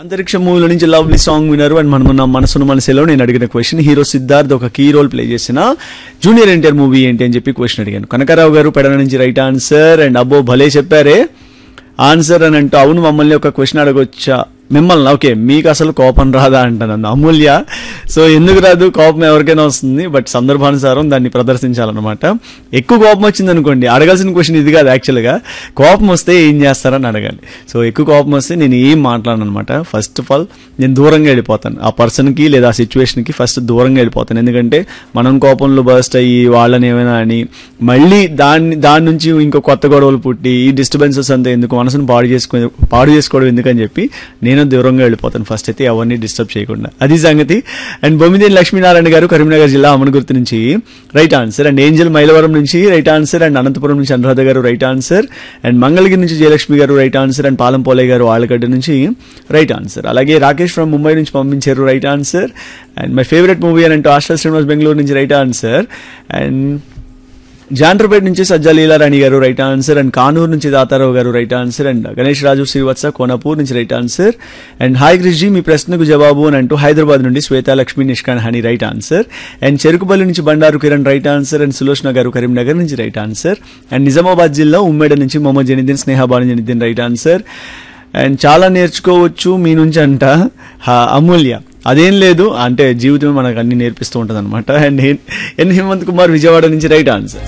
అంతరిక్ష మూవీలో నుంచి లవ్లీ సాంగ్ వినరు అండ్ మనం ఉన్న మనసును మనసులో నేను అడిగిన క్వశ్చన్ హీరో సిద్ధార్థ్ ఒక కీ రోల్ ప్లే చేసిన జూనియర్ ఎన్టీఆర్ మూవీ ఏంటి అని చెప్పి క్వశ్చన్ అడిగాను కనకారావు గారు పెడన నుంచి రైట్ ఆన్సర్ అండ్ అబ్బో భలే చెప్పారే ఆన్సర్ అని అంటూ అవును మమ్మల్ని ఒక క్వశ్చన్ అడగొచ్చా మిమ్మల్ని ఓకే మీకు అసలు కోపం రాదా అంటాను అమూల్య సో ఎందుకు రాదు కోపం ఎవరికైనా వస్తుంది బట్ సందర్భానుసారం దాన్ని ప్రదర్శించాలన్నమాట ఎక్కువ కోపం వచ్చింది అనుకోండి అడగాల్సిన క్వశ్చన్ ఇది కాదు యాక్చువల్గా కోపం వస్తే ఏం చేస్తారని అడగాలి సో ఎక్కువ కోపం వస్తే నేను ఏం మాట్లాడను అనమాట ఫస్ట్ ఆఫ్ ఆల్ నేను దూరంగా వెళ్ళిపోతాను ఆ పర్సన్కి లేదా ఆ సిచ్యువేషన్కి ఫస్ట్ దూరంగా వెళ్ళిపోతాను ఎందుకంటే మనం కోపంలో బర్స్ట్ అయ్యి వాళ్ళని ఏమైనా అని మళ్ళీ దాన్ని దాని నుంచి ఇంకో కొత్త గొడవలు పుట్టి ఈ డిస్టర్బెన్సెస్ అంతా ఎందుకు మనసును పాడు చేసుకుని పాడు చేసుకోవడం ఎందుకని చెప్పి నేను దూరంగా వెళ్ళిపోతాను ఫస్ట్ అయితే ఎవరిని డిస్టర్బ్ చేయకుండా అది సంగతి అండ్ బొమ్మిదేని లక్ష్మీనారాయణ గారు కరీంనగర్ జిల్లా అమనగుర్తి నుంచి right answer and Angel Mylavaram నుంచి రైట్ ఆన్సర్ అండ్ అనంతపురం నుంచి అనురాధ గారు రైట్ ఆన్సర్ అండ్ మంగళగిరి నుంచి జయలక్ష్మి గారు రైట్ ఆన్సర్ అండ్ పాలంపోలే గారు ఆళ్ళగడ్డ నుంచి రైట్ ఆన్సర్ అలాగే రాకేష్ ఫ్రమ్ ముంబై నుంచి పంపించారు right answer and my favourite movie అని అంటూ ఆశా శ్రీనివాస్ బెంగళూరు నుంచి రైట్ ఆన్సర్ అండ్ జాండ్రపేట నుంచి సజ్జా లీలారాణి గారు రైట్ ఆన్సర్ అండ్ కానూరు నుంచి Datarao garu right answer and Ganesh Raju Srivatsa Konapur నుంచి right answer and hi Krishji మీ ప్రశ్నకు జవాబు అని అంటూ హైదరాబాద్ నుండి Swetha Lakshmi Nishkan Hani right answer and Cherukupalli నుంచి Bandaru Kiran right answer and Sulochana garu Karimnagar నుంచి రైట్ ఆన్సర్ అండ్ నిజామాబాద్ జిల్లా ఉమ్మేడ నుంచి Mohammed Janiddin Snehabanu Janiddin right answer and చాలా నేర్చుకోవచ్చు మీ నుంచి అంట హా, అమూల్య అదేం లేదు అంటే జీవితం మనకు అన్ని నేర్పిస్తూ ఉంటుంది అనమాట అండ్ ఎన్ హేమంత్ కుమార్ విజయవాడ నుంచి రైట్ ఆన్సర్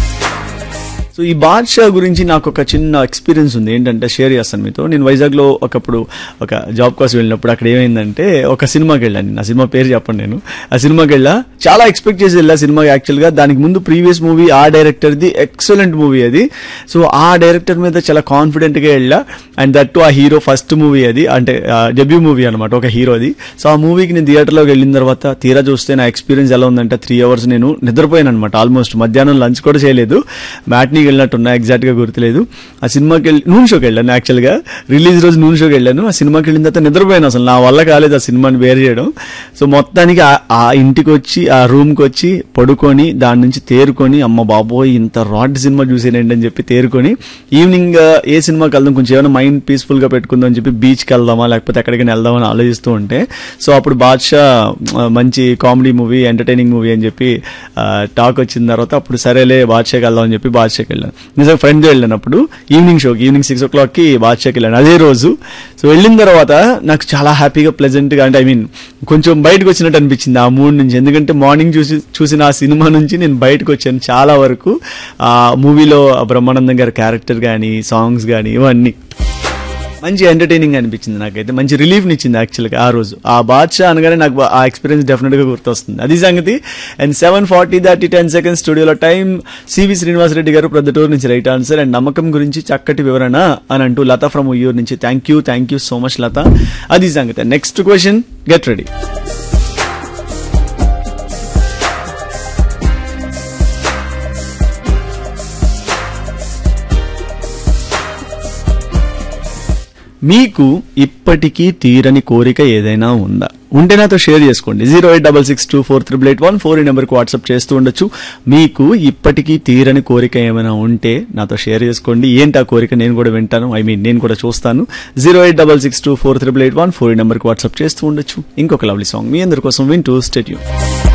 సో ఈ బాద్షా గురించి నాకు ఒక చిన్న ఎక్స్పీరియన్స్ ఉంది ఏంటంటే షేర్ చేస్తాను మీతో నేను వైజాగ్లో ఒకప్పుడు ఒక జాబ్ కోసం వెళ్ళినప్పుడు అక్కడ ఏమైందంటే ఒక సినిమాకి వెళ్ళాను నా సినిమా పేరు చెప్పండి నేను ఆ సినిమాకి వెళ్ళా చాలా ఎక్స్పెక్ట్ చేసి వెళ్ళా సినిమాకి యాక్చువల్గా దానికి ముందు ప్రీవియస్ మూవీ ఆ డైరెక్టర్ది ఎక్సలెంట్ మూవీ అది సో ఆ డైరెక్టర్ మీద చాలా కాన్ఫిడెంట్గా వెళ్ళా అండ్ దట్ టు ఆ హీరో ఫస్ట్ మూవీ అది అంటే డెబ్యూ మూవీ అనమాట ఒక హీరోది సో ఆ మూవీకి నేను థియేటర్లోకి వెళ్ళిన తర్వాత తీరా చూస్తే నా ఎక్స్పీరియన్స్ ఎలా ఉందంటే త్రీ అవర్స్ నేను నిద్రపోయాను అనమాట ఆల్మోస్ట్ మధ్యాహ్నం లంచ్ కూడా చేయలేదు మ్యాట్నీకి వెళ్ళినట్టున్నా ఎగ్జాక్ట్గా గుర్తులేదు ఆ సినిమాకి వెళ్ళి నూన్ షోకి వెళ్ళాను యాక్చువల్గా రిలీజ్ రోజు నూన్ షోకి వెళ్ళాను ఆ సినిమాకి వెళ్ళిన తర్వాత నిద్రపోయాను అసలు నా వల్ల కాలేదు ఆ సినిమాని వేరు చేయడం సో మొత్తానికి ఆ- ఆ ఇంటికి వచ్చి ఆ రూమ్కి వచ్చి పడుకొని దాని నుంచి తేరుకొని అమ్మ బాబోయ్ ఇంత రాడ్ సినిమా చూసేనండి అని చెప్పి తేరుకొని ఈవినింగ్ ఆ, ఏ సినిమాకి వెళ్దాం కొంచెం ఏమైనా మైండ్ పీస్ఫుల్గా పెట్టుకుందాం అని చెప్పి బీచ్కి వెళ్దామా లేకపోతే ఎక్కడికైనా వెళ్దామని ఆలోచిస్తూ ఉంటే సో అప్పుడు బాద్షా ఆ, మంచి కామెడీ మూవీ ఎంటర్టైనింగ్ మూవీ అని చెప్పి టాక్ వచ్చిన తర్వాత అప్పుడు సరేలే బాద్షాకి వెళ్దాం అని చెప్పి బాద్షాకి వెళ్ళాను నిజంగా ఫ్రెండ్ వెళ్ళినప్పుడు ఈవినింగ్ షోకి ఈవినింగ్ సిక్స్ ఓ క్లాక్కి బాద్షాకి వెళ్ళాను అదే రోజు సో వెళ్ళిన తర్వాత నాకు చాలా హ్యాపీగా ప్లెజెంట్గా అంటే ఐ మీన్ కొంచెం బయటకు వచ్చినట్టు అనిపించింది ఆ మూడ్ నుంచి ఎందుకంటే మార్నింగ్ చూసి చూసిన ఆ సినిమా నుంచి నేను బయటకు వచ్చాను చాలా వరకు ఆ మూవీలో బ్రహ్మానందం గారి క్యారెక్టర్ కానీ సాంగ్స్ కానీ ఇవన్నీ మంచి ఎంటర్టైనింగ్ అనిపించింది నాకైతే మంచి రిలీఫ్ ఇచ్చింది యాక్చువల్గా ఆ రోజు ఆ బాద్షా అనగానే నాకు ఆ ఎక్స్పీరియన్స్ డెఫినెట్గా గుర్తొస్తుంది అది సంగతి and seven forty thirty ten seconds స్టూడియోలో టైం సివి శ్రీనివాసరెడ్డి గారు ప్రొద్దుటూరు నుంచి రైట్ ఆన్సర్ అండ్ నమ్మకం గురించి చక్కటి వివరణ అని అంటూ లత ఫ్రమ్ ఉయ్యూరు నుంచి thank you thank you so much Latha అది సంగతి నెక్స్ట్ క్వశ్చన్ గెట్ రెడీ మీకు ఇప్పటికీ తీరని కోరిక ఏదైనా ఉందా ఉంటే నాతో షేర్ చేసుకోండి zero eight double six two four triple eight one four ఈ నెంబర్కి వాట్సాప్ చేస్తూ ఉండొచ్చు మీకు ఇప్పటికీ తీరని కోరిక ఏమైనా ఉంటే నాతో షేర్ చేసుకోండి ఏంటి ఆ కోరిక నేను కూడా వింటాను ఐ మీన్ నేను కూడా చూస్తాను zero eight double six two four triple eight one four ఈ నెంబర్కి వాట్సాప్ చేస్తూ ఉండొచ్చు ఇంకొక లవ్లీ సాంగ్ మీ అందరి కోసం వింటూ స్టేట్యూ